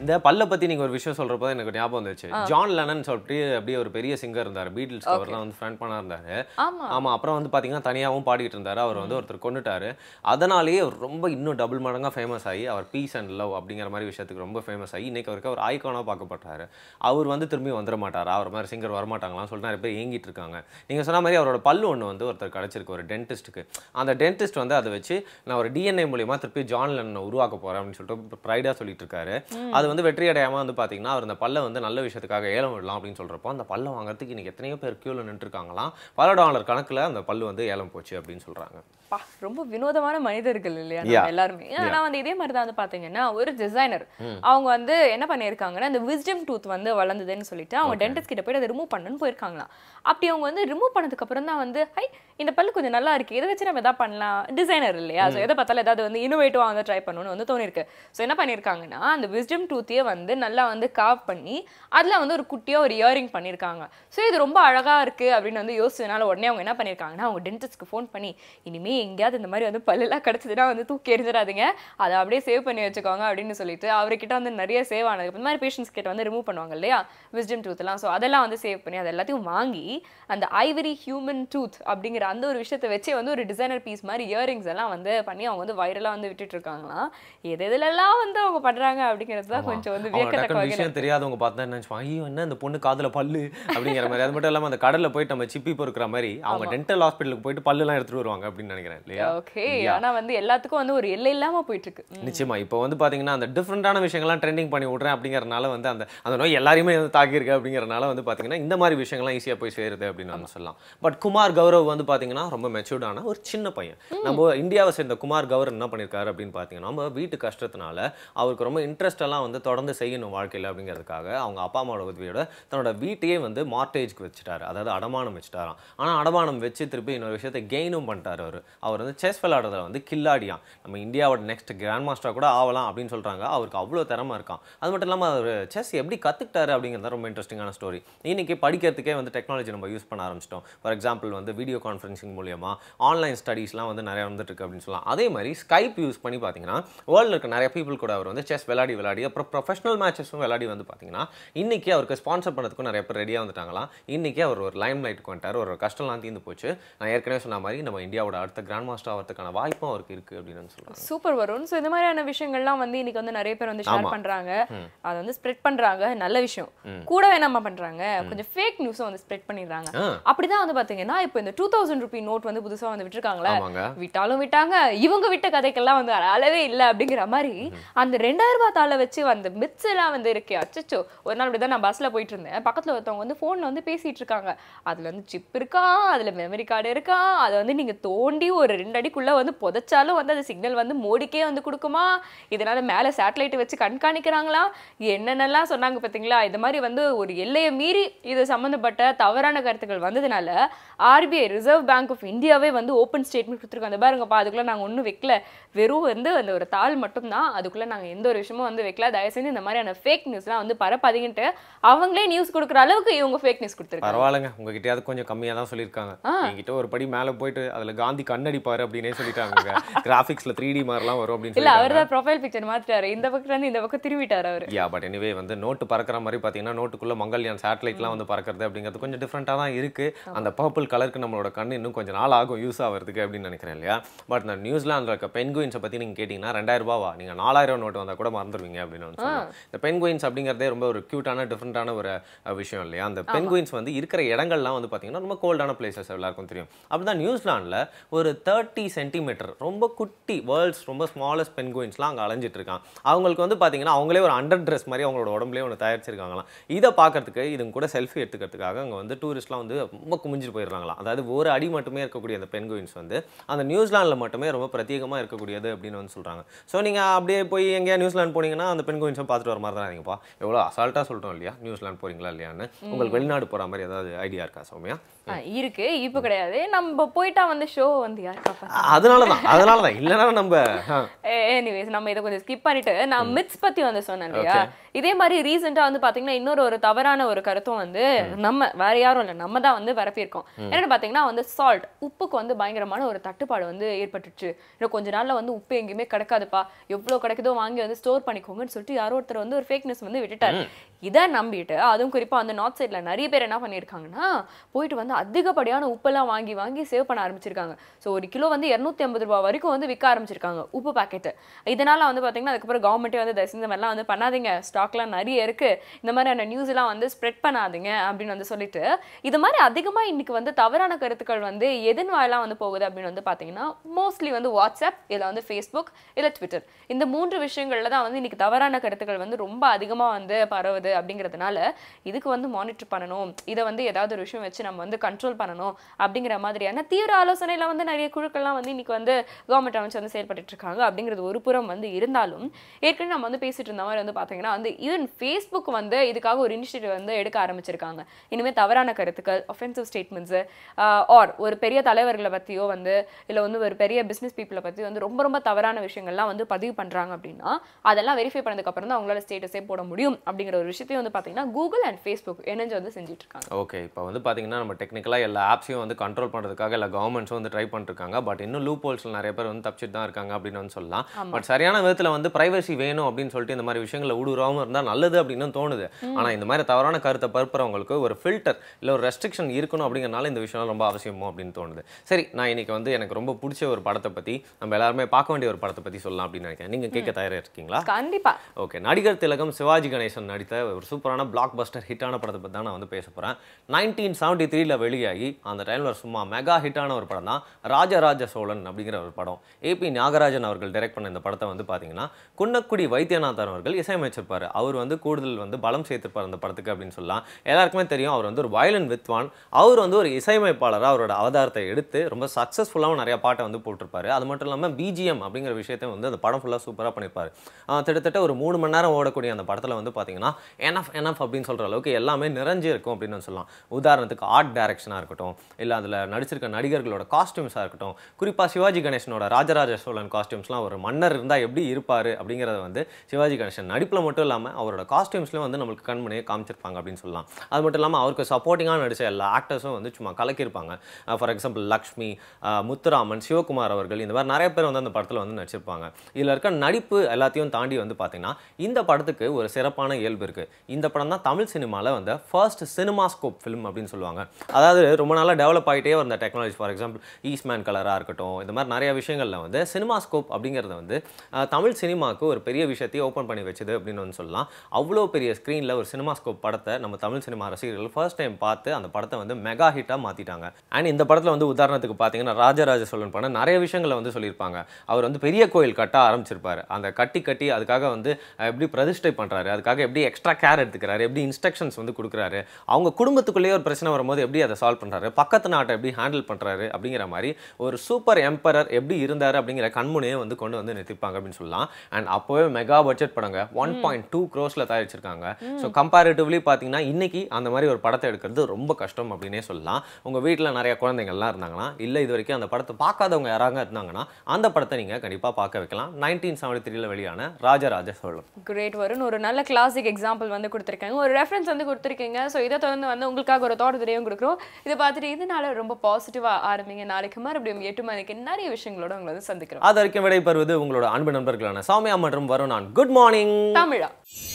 இந்த பல்ல பத்தி நீங்க ஒரு விஷயம் சொல்றப்போ எனக்கு ஒரு ஞாபகம் வந்துச்சு ஜான் லெனன் சொல்லிட்டு அப்படியே ஒரு பெரிய சிங்கர் இருந்தார் பீட்டில்ஸ் அவர் தான் வந்து ஃப்ரண்ட் பண்ணா இருந்தாரு ஆமா ஆமா அப்புறம் வந்து பாத்தீங்கன்னா தனியாவும் பாடிட்டு இருந்தாரு அவர் வந்து ஒருத்தர் கொண்டுட்டாரு அதனாலேயே அவர் ரொம்ப இன்னும் டபுள் மடங்கா ஃபேமஸ் ஆகி அவர் பீஸ் அண்ட் லவ் அப்படிங்கிற மாதிரி விஷயத்துக்கு ரொம்ப ஃபேமஸ் ஆகி இன்னைக்கு வரைக்கும் அவர் ஐகானா பார்க்கப்படுறாரு அவர் வந்து திரும்பி வந்துட மாட்டாரா அவர் மாதிரி சிங்கர் வரமாட்டாங்களாம் சொல்லிட்டு நிறைய பேர் ஏங்கிட்டு இருக்காங்க நீங்க சொன்ன மாதிரி அவரோட பல்லு ஒன்று வந்து ஒருத்தர் கிடைச்சிருக்கு ஒரு டென்டிஸ்ட்டுக்கு அந்த டென்டிஸ்ட் வந்து அதை வச்சு நான் ஒரு டிஎன்ஏ மூலியமா திருப்பி ஜான் லெனனை உருவாக்க போறேன் அப்படின்னு சொல்லிட்டு ப்ரைடா சொல்லிட்டு இருக்காரு அது வந்து வெற்றி அடையாம வந்து பாத்தீங்கன்னா அவர் அந்த பல்லை வந்து நல்ல விஷயத்துக்காக ஏலம் விடலாம் அப்படின்னு சொல்றப்போ அந்த பல்லை வாங்குறதுக்கு இன்னைக்கு எத்தனையோ பேர் கியூல நின்று இருக்காங்களாம் பல டாலர் கணக்குல அந்த பல்லு வந்து ஏலம் போச்சு அப்படின்னு சொல்றாங்க பா ரொம்ப வினோதமான மனிதர்கள் இல்லையா நம்ம Yeah. எல்லாருமே ஆனா வந்து இதே மாதிரி தான் வந்து பாத்தீங்கன்னா ஒரு டிசைனர் அவங்க வந்து என்ன பண்ணியிருக்காங்கன்னா இந்த விஸ்டம் டூத் வந்து வளர்ந்ததுன்னு சொல்லிட்டு அவங்க டென்டிஸ்ட் கிட்ட போய் அதை ரிமூவ் பண்ணணும்னு போயிருக்காங்களாம் அப்படி அவங்க வந்து ரிமூவ் பண்ணதுக்கு அப்புறம் தான் வந்து ஹை இந்த பல்லு கொஞ்சம் நல்லா இருக்கு இதை வச்சு நம்ம எதாவது பண்ணலாம் டிசைனர் இல்லையா ஸோ எதை பார்த்தாலும் ஏதாவது வந்து இன்னோவேட்டிவா வந்து ட்ரை பண்ணணும்னு வந்து தோணிருக்கு ஸோ என்ன பண்ணியிருக்காங்கன்னா அந்த விஸ்டம் டூத்தையே வந்து நல்லா வந்து காவ் பண்ணி அதுல வந்து ஒரு குட்டியா ஒரு இயரிங் பண்ணியிருக்காங்க ஸோ இது ரொம்ப அழகா இருக்கு அப்படின்னு வந்து யோசிச்சதுனால உடனே அவங்க என்ன பண்ணியிருக்காங்கன்னா அவங்க டென்டிஸ்ட்க்கு ஃபோன் பண்ணி இனிமே எங்கேயாவது இந்த மாதிரி வந்து பல்லெல்லாம் கிடச்சதுன்னா வந்து தூக்கி எறிஞ்சிடாதீங்க அதை அப்படியே சேவ் பண்ணி வச்சுக்கோங்க அப்படின்னு சொல்லிட்டு அவர்கிட்ட வந்து நிறைய சேவ் ஆனது இந்த மாதிரி பேஷண்ட்ஸ் கிட்ட வந்து ரிமூவ் பண்ணுவாங்க இல்லையா விஸ்டம் டூத்லாம் ஸோ அதெல்லாம் வந்து சேவ் பண்ணி அது எல்லாத்தையும் வாங்கி அந்த ஐவரி ஹியூமன் டூத் அப்படிங்கிற அந்த ஒரு விஷயத்தை வச்சே வந்து ஒரு டிசைனர் பீஸ் மாதிரி இயரிங்ஸ் எல்லாம் வந்து பண்ணி அவங்க வந்து வைரலாக வந்து விட்டுட்டு இருக்காங்களாம் எது எதுலெல்லாம் வந்து அவங்க பண்றாங்க அப்படிங்கிறது தான் கொஞ்சம் வந்து அவங்க வியக்கத்தக்க டக்குனு வகையில் விஷயம் தெரியாதவங்க பார்த்தா என்ன நினைச்சுப்பாங்க ஐயோ என்ன இந்த பொண்ணு காதுல பல்லு அப்படிங்கிற மாதிரி அது மட்டும் இல்லாம அந்த கடல்ல போயிட்டு நம்ம சிப்பி பொறுக்கிற மாதிரி அவங்க டென்டல் ஹாஸ்பிட்டலுக்கு போயிட்டு பல்லுலாம் எடுத்துட்டு வருவாங்க அப்படின்னு நினைக்கிறேன் இல்லையா ஓகே ஆனா வந்து எல்லாத்துக்கும் வந்து ஒரு எல்லை இல்லாம போயிட்டு இருக்கு ம். நிச்சயமா இப்போ வந்து பாத்தீங்கன்னா அந்த டிஃப்ரெண்டான விஷயங்கள்லாம் ட்ரெண்டிங் பண்ணி விட்றேன் அப்படிங்கறனால வந்து அந்த அந்த நோய் எல்லாரையுமே வந்து தாக்கியிருக்கு அப்படிங்கறனால வந்து பாத்தீங்கன்னா இந்த மாதிரி விஷயங்கள்லாம் ஈஸியா போய் சேருது அப்படின்னு நம்ம சொல்லலாம் பட் குமார் கௌரவ் வந்து பாத்தீங்கன்னா ரொம்ப மெச்சூர்டான ஒரு சின்ன பையன் நம்ம இந்தியாவை சேர்ந்த குமார் கௌரவ் என்ன பண்ணிருக்காரு அப்படின்னு பாத்தீங்கன்னா நம்ம வீட்டு கஷ்டத்தினால அவருக்கு ரொம்ப இன்ட்ரெஸ்ட் எல்லாம் வந்து தொடர்ந்து செய்யணும் வாழ்க்கையில அப்படிங்கிறதுக்காக அவங்க அப்பா அம்மாவோட உதவியோட தன்னோட வீட்டையே வந்து மார்டேஜ்க்கு வச்சுட்டாரு அதாவது அடமானம் வச்சுட்டாராம் ஆனா அடமானம் வச்சு திருப்பி இன்னொரு விஷயத்தை கெயினும் பண்ணிட்டாரு அவர் அவர் வந்து செஸ் விளையாடுறதுல வந்து கில்லாடியாம் நம்ம இந்தியாவோட நெக்ஸ்ட் கிராண்ட் மாஸ்டர் கூட ஆகலாம் அப்படின்னு சொல்றாங்க அவருக்கு அவ்வளோ திறமை இருக்கான் அது மட்டும் இல்லாமல் அவர் செஸ் எப்படி கத்துக்கிட்டாரு அப்படிங்கிறது ரொம்ப இன்ட்ரெஸ்டிங்கான ஸ்டோரி இன்னைக்கு படிக்கிறதுக்கே வந்து டெக்னாலஜி நம்ம யூஸ் பண்ண ஆரம்பிச்சிட்டோம் ஃபார் எக்ஸாம்பிள் வந்து வீடியோ கான்ஃபரன்சிங் மூலியமா ஆன்லைன் ஸ்டடீஸ்லாம் வந்து நிறைய வந்துட்டு இருக்கு அப்படின்னு சொல்லலாம் அதே மாதிரி ஸ்கைப் யூஸ் பண்ணி பார்த்தீங்கன்னா வேர்ல்டில் இருக்க நிறைய பீப்புள் கூட அவர் வந்து செஸ் விளையாடி விளையாடி அப்புறம் ப்ரொஃபஷனல் மேட்சஸும் விளையாடி வந்து பார்த்தீங்கன்னா இன்னைக்கு அவருக்கு ஸ்பான்சர் பண்ணதுக்கும் நிறைய பேர் ரெடியாக வந்துட்டாங்களாம் இன்னைக்கு அவர் ஒரு லைம் லைட்டுக்கு வந்துட்டார் ஒரு கஷ்டம்லாம் தீர்ந்து போச்சு நான் ஏற்கனவே சொன்ன மாதிரி நம்ம இந்தியாவோட அடுத்த கிராண்ட் மாஸ்டர் ஆகிறதுக்கான வாய்ப்பும் அவருக்கு இருக்கு அப்படின்னு சொல்றாங்க சூப்பர் வரும் ஸோ இந்த மாதிரியான விஷயங்கள்லாம் வந்து இன்னைக்கு வந்து நிறைய பேர் வந்து ஷேர் ஆமா. பண்றாங்க அதை வந்து ஸ்ப்ரெட் பண்றாங்க நல்ல விஷயம் கூடவே நம்ம பண்றாங்க கொஞ்சம் ஃபேக் நியூஸும் வந்து ஸ்ப்ரெட் பண்ணிடுறாங்க ஆ. அப்படிதான் வந்து பாத்தீங்கன்னா இப்போ இந்த டூ தௌசண்ட் ருபி நோட் வந்து புதுசா வந்து விட்டுருக்காங்களா ஆமாங்க விட்டாலும் விட்டாங்க இவங்க விட்ட கதைக்கெல்லாம் வந்து அளவே இல்லை அப்படிங்கிற மாதிரி அந்த ரெண்டாயிரம் ரூபாய் தாளை வச்சு அந்த மிட்ஸ் எல்லாம் வந்து இருக்கே அச்சச்சோ ஒரு நாள் இப்படிதான் நான் பஸ்ல போயிட்டு இருந்தேன் பக்கத்துல ஒருத்தவங்க வந்து போன்ல வந்து பேசிட்டு இருக்காங்க அதுல வந்து சிப் இருக்கா அதுல மெமரி கார்டு இருக்கா அதை வந்து நீங்க தோண்டி ஒரு ரெண்டு அடிக்குள்ள வந்து புதைச்சாலும் வந்து அந்த சிக்னல் வந்து மோடிக்கே வந்து கொடுக்குமா இதனால மேல சேட்டலைட் வச்சு கண்காணிக்கிறாங்களா என்னென்னலாம் சொன்னாங்க பாத்தீங்களா இந்த மாதிரி வந்து ஒரு எல்லையை மீறி இது சம்பந்தப்பட்ட தவறான கருத்துக்கள் வந்ததுனால ஆர்பிஐ ரிசர்வ் பேங்க் ஆஃப் இந்தியாவே வந்து ஓப்பன் ஸ்டேட்மெண்ட் கொடுத்துருக்காங்க பாருங்கப்பா அதுக்குள்ள நாங்க ஒண்ணும் வைக்கல வெறும் வந்து அந்த ஒரு தாள் மட்டும்தான் அதுக்குள்ள நாங்க எந்த ஒரு விஷயமும் வந்து வைக்கல தயவு செஞ்சு இந்த மாதிரியான ஃபேக் நியூஸ்லாம் வந்து பரப்பாதீங்கன்ட்டு அவங்களே நியூஸ் கொடுக்குற அளவுக்கு இவங்க ஃபேக் நியூஸ் கொடுத்துருக்காங்க பரவாயில்லைங்க உங்ககிட்டயாவது கொஞ்சம் கம்மியாக தான் சொல்லியிருக்காங்க என்கிட்ட ஒரு படி மேலே போயிட்டு அதில் காந்தி கண்ணடிப்பாரு அப்படின்னே சொல்லிட்டாங்க கிராஃபிக்ஸில் த்ரீ டி மாதிரிலாம் வரும் அப்படின்னு இல்ல சொல்லிட்டாங்க அவர் தான் ப்ரொஃபைல் பிக்சர் மாத்திட்டாரு இந்த பக்கத்துல இருந்து இந்த பக்கம் திரும்பிட்டாரு அவரு யா பட் எனிவே வந்து நோட்டு பறக்கிற மாதிரி பார்த்தீங்கன்னா நோட்டுக்குள்ள மங்கள்யான் சேட்டலைட்லாம் வந்து பறக்கிறது அப்படிங்கிறது கொஞ்சம் டிஃப்ரெண்ட்டாக தான் இருக்கு அந்த பர்பிள் கலருக்கு நம்மளோட கண் இன்னும் கொஞ்சம் நாள் ஆகும் யூஸ் ஆகிறதுக்கு அப்படின்னு நினைக்கிறேன் இல்லையா பட் இந்த நியூசிலாந்தில் இருக்க பென்குயின்ஸை பற்றி நீங்கள் கேட்டிங்கன்னா ரெண்டாயிரம் ரூபாவா நீங்கள் நாலாயிரம் நோட்டு வந்தால் கூட மறந்துடுவீங்க அப்படின்னு வந்து சொல்லலாம். இந்த பென்குயின்ஸ் அப்படிங்கிறதே ரொம்ப ஒரு க்யூட்டான டிஃப்ரெண்ட்டான ஒரு அஹ், விஷயம் இல்லையா அந்த பென்குயின்ஸ் வந்து இருக்கிற இடங்கள்லாம் வந்து பார்த்தீங்கன்னா ரொம்ப கோல்டான பிளேசஸ் எல்லாருக்கும் தெரியும் அப்படிதான் நியூசிலாண்டில் ஒரு தேர்ட்டி சென்டிமீட்டர் ரொம்ப குட்டி வேர்ல்ட்ஸ் ரொம்ப ஸ்மாலஸ்ட் பென்குயின்ஸ்லாம் அங்கே அலைஞ்சிட்டு இருக்கான் அவங்களுக்கு வந்து பார்த்தீங்கன்னா அவங்களே ஒரு அண்டர் ட்ரெஸ் மாதிரி அவங்களோட உடம்புலேயே ஒன்று தயாரிச்சிருக்காங்களாம் இதை பார்க்கறதுக்கு இதுங்க கூட செல்ஃபி எடுத்துக்கிறதுக்காக அங்கே வந்து டூரிஸ்ட்லாம் வந்து ரொம்ப குமிஞ்சிட்டு போயிடுறாங்களாம் அதாவது ஒரு அடி மட்டுமே இருக்கக்கூடிய அந்த பென்குயின்ஸ் வந்து அந்த நியூசிலாண்டில் மட்டுமே ரொம்ப பிரத்யேகமாக இருக்கக்கூடியது அப்படின்னு வந்து சொல்கிறாங்க ஸோ நீங்கள் அப்படியே போய் எங்கேயா நியூசிலாந்து போனீங்கன்னா அந்த பென்குயின்ஸை பார்த்துட்டு வர மாதிரி தான் நீங்கப்பா எவ்வளோ அசால்ட்டாக சொல்லிட்டோம் இல்லையா நியூசிலாந்து போறீங்களா இல்லையான்னு உங்களுக்கு வெளிநாடு போகிற மாதிரி ஏதாவது ஐடியா இருக்கா சௌமியா ஆ, இருக்கு இப்போ கிடையாது நம்ம போயிட்டா வந்து ஷோ வந்து யார் காப்பா அதனால தான் அதனால தான் இல்லைன்னா நம்ம ஆ, எனிவேஸ் நம்ம இதை கொஞ்சம் ஸ்கிப் பண்ணிட்டு நான் மித்ஸ் பத்தி வந்து சொன்னேன் இல்லையா இதே மாதிரி ரீசெண்டா வந்து பாத்தீங்கன்னா இன்னொரு ஒரு தவறான ஒரு கருத்தும் வந்து நம்ம வேற யாரும் இல்ல நம்ம தான் வந்து பரப்பியிருக்கோம் என்னன்னு பாத்தீங்கன்னா வந்து சால்ட் உப்புக்கு வந்து பயங்கரமான ஒரு தட்டுப்பாடு வந்து ஏற்பட்டுச்சு இன்னும் கொஞ்ச நாள்ல வந்து உப்பு எங்கேயுமே கிடைக்காதுப்பா எவ்வளவு கிடைக்குதோ வாங்கி வந்து ஸ்டோர் பண்ணிக்கோங்கன்னு சொல்லிட்டு யாரோ ஒருத்தர் வந்து ஒரு ஃபேக் நியூஸ் வந்து விட்டுட்டாரு இதை நம்பிட்டு அதுவும் குறிப்பா அந்த நார்த் சைட்ல நிறைய பேர் என்ன பண்ணியிருக்காங்கன்னா போயிட்டு வந்து அதிகப்படியான உப்பெல்லாம் வாங்கி வாங்கி சேவ் பண்ண ஆரம்பிச்சிருக்காங்க ஸோ ஒரு கிலோ வந்து இரநூத்தி ஐம்பது ரூபாய் வரைக்கும் வந்து விற்க ஆரம்பிச்சிருக்காங்க உப்பு பாக்கெட்டு இதனால வந்து பாத்தீங்கன்னா அதுக்கப்புறம் கவர்மெண்ட்டே வந்து தயவு செஞ்சு இந்த மாதிரிலாம் வந்து பண்ணாதீங்க ஸ்டாக்லாம் நிறைய இருக்கு இந்த மாதிரியான நியூஸ் எல்லாம் வந்து ஸ்ப்ரெட் பண்ணாதீங்க அப்படின்னு வந்து சொல்லிட்டு இது மாதிரி அதிகமா இன்னைக்கு வந்து தவறான கருத்துக்கள் வந்து எதன் வாயிலாம் வந்து போகுது அப்படின்னு வந்து பாத்தீங்கன்னா மோஸ்ட்லி வந்து வாட்ஸ்அப் இல்ல வந்து ஃபேஸ்புக் இல்ல ட்விட்டர் இந்த மூன்று விஷயங்கள்ல தான் வந்து இன்னைக்கு தவறான கருத்துக்கள் வந்து ரொம்ப அதிகமா வந்து பரவுது அப்படிங்கிறதுனால இதுக்கு வந்து மானிட்டர் பண்ணணும் இதை வந்து ஏதாவது ஒரு விஷயம் வச்சு நம்ம வந்து கண்ட்ரோல் பண்ணணும் அப்படிங்கிற மாதிரியான தீவிர ஆலோசனையில வந்து நிறைய குழுக்கள்லாம் வந்து இன்னைக்கு வந்து கவர்மெண்ட் அமைச்சு வந்து செயல்பட்டு இருக்காங்க அப்படிங்கிறது ஒரு புறம் வந்து இருந்தாலும் ஏற்கனவே நம்ம வந்து பேசிட்டு இருந்த மாதிரி வந்து பாத்தீங்கன்னா வந்து ஈவன் ஃபேஸ்புக் வந்து இதுக்காக ஒரு இனிஷியேட்டிவ் வந்து எடுக்க ஆரம்பிச்சிருக்காங்க இனிமே தவறான கருத்துக்கள் ஒஃபென்சிவ் ஸ்டேட்மெண்ட்ஸ் ஆர் ஒரு பெரிய தலைவர்களை பத்தியோ வந்து இல்ல வந்து ஒரு பெரிய பிசினஸ் பீப்புளை பத்தி வந்து ரொம்ப ரொம்ப தவறான விஷயங்கள்லாம் வந்து பதிவு பண்றாங்க அப்படின்னா அதெல்லாம் வெரிஃபை பண்ணதுக்கு அப்புறம் தான் அவங்களால ஸ்டேட்டஸே போட முடியும் அப்படிங்கிற ஒரு விஷயத்தையும் வந்து பாத்தீங்கன்னா கூகுள் அண்ட் ஃபேஸ்புக் இணைஞ்சு வந்து செஞ்சுட்டு இருக்காங்க ஓகே இப்போ வந்து பார்த்தீங்கன்னா நம்ம டெக்னிக்கலாக எல்லா ஆப்ஸையும் வந்து கண்ட்ரோல் பண்ணுறதுக்காக எல்லா கவர்மெண்ட்ஸும் வந்து ட்ரை பண்ணிருக்காங்க பட் இன்னும் லூப் ஹோல்ஸில் நிறைய பேர் வந்து தப்பிச்சிட்டு தான் இருக்காங்க அப்படின்னு வந்து சொல்லலாம் பட் சரியான விதத்தில் வந்து பிரைவசி வேணும் அப்படின்னு சொல்லிட்டு இந்த மாதிரி விஷயங்களை ஊடுருவாமல் இருந்தால் நல்லது அப்படின்னு தோணுது ஆனால் இந்த மாதிரி தவறான கருத்தை பரப்புறவங்களுக்கு ஒரு ஃபில்டர் இல்லை ஒரு ரெஸ்ட்ரிக்ஷன் இருக்கணும் அப்படிங்கிறனால இந்த விஷயம் ரொம்ப அவசியமோ அப்படின்னு தோணுது சரி நான் இன்னைக்கு வந்து எனக்கு ரொம்ப பிடிச்ச ஒரு படத்தை பற்றி நம்ம எல்லாருமே பார்க்க வேண்டிய ஒரு படத்தை பத்தி சொல்லலாம் அப்படின்னு நினைக்கிறேன் நீங்கள் கேட்க தயாராக இருக்கீங்களா கண்டிப்பா ஓகே நடிகர் திலகம் சிவாஜி கணேசன் நடித்த ஒரு சூப்பரான பிளாக் பஸ்டர் ஹிட்டான படத்தை பற்றி தான் நான் வந்து பேச போகிறேன் நைன்டீன் செவன்ட்டி த்ரீல வெளியாகி அந்த டைமில் சும்மா மெகா ஹிட்டான ஒரு படம் தான் ராஜராஜ சோழன் அப்படிங்கிற ஒரு படம் ஏபி நாகராஜன் அவர்கள் டைரக்ட் பண்ண இந்த படத்தை வந்து பார்த்தீங்கன்னா குன்னக்குடி வைத்தியநாதன் அவர்கள் இசையமைச்சிருப்பார் அவர் வந்து கூடுதல் வந்து பலம் சேர்த்திருப்பார் அந்த படத்துக்கு அப்படின்னு சொல்லலாம் எல்லாருக்குமே தெரியும் அவர் வந்து ஒரு வயலின் வித்வான் அவர் வந்து ஒரு இசையமைப்பாளராக அவரோட அவதாரத்தை எடுத்து ரொம்ப சக்ஸஸ்ஃபுல்லாகவும் நிறைய பாட்டை வந்து போட்டிருப்பாரு அது மட்டும் இல்லாமல் பிஜிஎம் அப்படிங்கிற விஷயத்தை வந்து அந்த படம் ஃபுல்லாக சூப்பராக பண்ணியிருப்பாரு ஆஹ் கிட்டத்தட்ட ஒரு மூணு மணி நேரம் ஓடக்கூடிய அந்த படத்தில் வந்து பார்த்தீங்கன்னா எனஃப் எனஃப் அப்படின்னு சொல்கிற அளவுக்கு எல்லாமே நிறைஞ்சு இருக்கும் அப்படின்னு வந்து சொல்லலாம் உதாரணத்துக்கு ஆர்ட் டைரக்ஷனாக இருக்கட்டும் இல்லை அதில் நடிச்சிருக்க நடிகர்களோட காஸ்டியூம்ஸாக இருக்கட்டும் குறிப்பாக சிவாஜி கணேசனோட ராஜராஜ சோழன் காஸ்டியூம்ஸ்லாம் ஒரு மன்னர் இருந்தால் எப்படி இருப்பார் அப்படிங்கிறத வந்து சிவாஜி கணேசன் நடிப்பில் மட்டும் இல்லாமல் அவரோட காஸ்டியூம்ஸ்லையும் வந்து நம்மளுக்கு கண்மணியை காமிச்சிருப்பாங்க அப்படின்னு சொல்லலாம் அது மட்டும் இல்லாமல் அவருக்கு சப்போர்ட்டிங்காக நடிச்ச எல்லா ஆக்டர்ஸும் வந்து சும்மா கலக்கியிருப்பாங்க ஃபார் எக்ஸாம்பிள் லக்ஷ்மி ஆஹ் முத்துராமன் சிவகுமார் அவர்கள் இந்த மாதிரி நிறைய பேர் வந்து அந்த படத்தில் வந்து நடிச்சிருப்பாங்க இதில் இருக்க நடிப்பு எல்லாத்தையும் தாண்டி வந்து பார்த்தீங்கன்னா இந்த படத்துக்கு ஒரு சிறப்பான இயல்பு இருக்குது இந்த படம் தான் தமிழ் சினிமாவில் வந்த ஃபர்ஸ்ட் சினிமாஸ்கோப் ஃபிலிம் அப்படின்னு சொல்லுவாங்க அதாவது ரொம்ப நாளாக டெவலப் ஆகிட்டே வந்த டெக்னாலஜி ஃபார் எக்ஸாம்பிள் ஈஸ்ட்மேன் கலராக இருக்கட்டும் இந்த மாதிரி நிறைய விஷயங்களில் வந்து சினிமாஸ்கோப் அப்படிங்கிறது வந்து ஆஹ் தமிழ் சினிமாவுக்கு ஒரு பெரிய விஷயத்தையே ஓப்பன் பண்ணி வச்சது அப்படின்னு வந்து சொல்லலாம் அவ்வளோ பெரிய ஸ்க்ரீனில் ஒரு சினிமாஸ்கோப் படத்தை நம்ம தமிழ் சினிமா ரசிகர்கள் ஃபர்ஸ்ட் டைம் பார்த்து அந்த படத்தை வந்து மெகா ஹிட்டாக மாற்றிட்டாங்க அண்ட் இந்த படத்தில் வந்து உதாரணத்துக்கு பார்த்தீங்கன்னா ராஜராஜ சோழன் படம் நிறைய விஷயங்களை வந்து சொல்லியிருப்பாங்க அவர் வந்து பெரிய கோயில் கட்ட ஆரம்பிச்சிருப்பாரு அந்த கட்டி கட்டி அதுக்காக வந்து அஹ், எப்படி பிரதிஷ்டை பண்ணுறாரு அதுக்காக எப்படி எக்ஸ்ட்ரா கேர் எடுத்துக்கிறாரு எப்படி இன்ஸ்ட்ரக்ஷன்ஸ் வந்து கொடுக்குறாரு அவங்க குடும்பத்துக்குள்ளேயே ஒரு பிரச்சனை வரும்போது எப்படி அதை சால்வ் பண்ணுறாரு பக்கத்து நாட்டை எப்படி ஹேண்டில் பண்ணுறாரு அப்படிங்கிற மாதிரி ஒரு சூப்பர் எம்பரர் எப்படி இருந்தார் அப்படிங்கிற கண்முனையை வந்து கொண்டு வந்து நிறுத்திப்பாங்க அப்படின்னு சொல்லலாம் அண்ட் அப்போவே மெகா பட்ஜெட் படங்க ஒன் பாயிண்ட் டூ க்ரோஸில் தயாரிச்சிருக்காங்க ஸோ கம்பேரிட்டிவ்லி பார்த்தீங்கன்னா இன்னைக்கு அந்த மாதிரி ஒரு படத்தை எடுக்கிறது ரொம்ப கஷ்டம் அப்படின்னே சொல்லலாம் உங்கள் வீட்டில் நிறைய குழந்தைங்கள்லாம் இருந்தாங்கன்னா இல்லை இது வரைக்கும் அந்த படத்தை பார்க்காதவங்க யாராங்க இருந்தாங்கன்னா அந்த படத்தை நீங்கள் கண்டிப்பாக பார்க்க வைக்கலாம் நைன்டீன் செவன்டி த்ரீல வெளியான ராஜராஜ சோழன் கிரேட் வருண் ஒரு நல்ல கிளாசிக் எக்ஸாம்பிள் வந்து கொடுத்துருக்காங்க ஒரு ரெஃபரன்ஸ் வந்து கொடுத்துருக்கீங்க ஸோ இதை தொடர்ந்து வந்து உங்களுக்காக ஒரு தோட்ட தெரியவும் கொடுக்குறோம் இதை பார்த்துட்டு இதனால ரொம்ப பாசிட்டிவாக ஆரம்பிங்க நாளைக்கு மறுபடியும் எட்டு மணிக்கு நிறைய விஷயங்களோட உங்களை வந்து சந்திக்கிறோம் அது வரைக்கும் விடைபெறுவது உங்களோட அன்பு நண்பர்களான சௌமியா மற்றும் வருண் நான் குட் மார்னிங் தமிழா